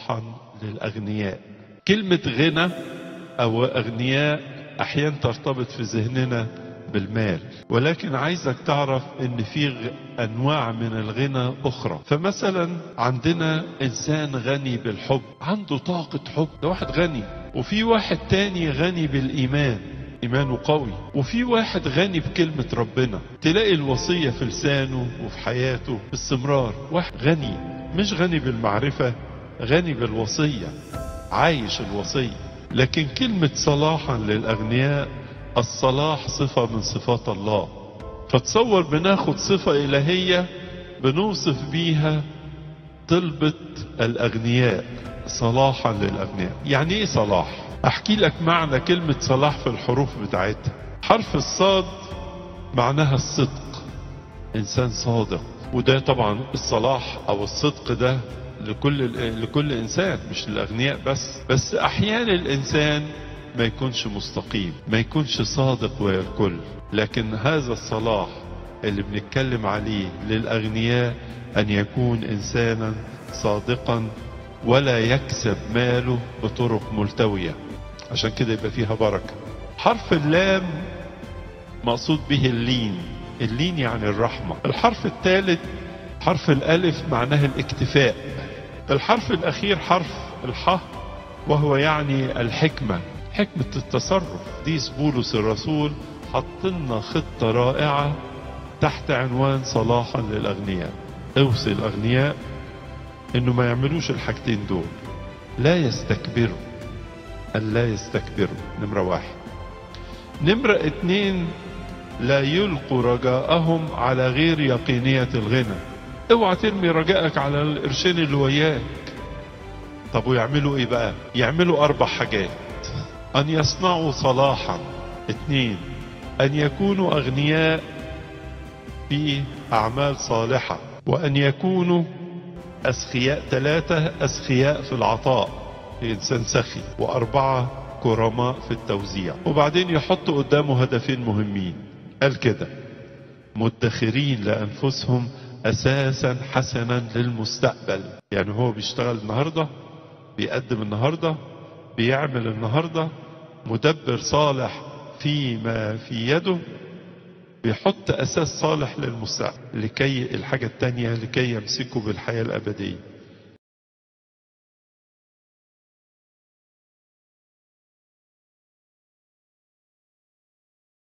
صلاحا للأغنياء كلمة غنى أو أغنياء أحيانا ترتبط في ذهننا بالمال ولكن عايزك تعرف ان في غ- انواع من الغنى اخرى فمثلا عندنا انسان غني بالحب عنده طاقة حب ده واحد غني وفي واحد تاني غني بالايمان ايمانه قوي وفي واحد غني بكلمة ربنا تلاقي الوصية في لسانه وفي حياته باستمرار واحد غني مش غني بالمعرفة غني بالوصية عايش الوصية لكن كلمة صلاحا للأغنياء الصلاح صفة من صفات الله فتصور بناخد صفة إلهية بنوصف بيها طلبة الأغنياء صلاحا للأغنياء يعني إيه صلاح أحكي لك معنى كلمة صلاح في الحروف بتاعتها حرف الصاد معناها الصدق إنسان صادق وده طبعا الصلاح أو الصدق ده لكل لكل إنسان مش للأغنياء بس بس أحيانا الإنسان ما يكونش مستقيم ما يكونش صادق ويا الكل لكن هذا الصلاح اللي بنتكلم عليه للأغنياء أن يكون إنسانا صادقا ولا يكسب ماله بطرق ملتوية عشان كده يبقى فيها بركة حرف اللام مقصود به اللين اللين يعني الرحمة الحرف الثالث حرف الألف معناه الاكتفاء الحرف الأخير حرف الحاء وهو يعني الحكمة حكمة التصرف ديس بولس الرسول حط لنا خطة رائعة تحت عنوان صلاحا للأغنياء اوصي الأغنياء انه ما يعملوش الحاجتين دول لا يستكبروا ألا يستكبروا نمرة واحد نمرة اتنين لا يلقوا رجاءهم على غير يقينية الغنى اوعى ترمي رجائك على القرشين اللي وياك طب ويعملوا ايه بقى يعملوا اربع حاجات ان يصنعوا صلاحا اتنين ان يكونوا اغنياء في اعمال صالحة وان يكونوا اسخياء ثلاثة اسخياء في العطاء انسان سخي واربعة كرماء في التوزيع وبعدين يحطوا قدامه هدفين مهمين قال كده مدخرين لانفسهم اساسا حسنا للمستقبل يعني هو بيشتغل النهارده بيقدم النهارده بيعمل النهارده مدبر صالح فيما في يده بيحط اساس صالح للمستقبل لكي الحاجه التانيه لكي يمسكوا بالحياه الابديه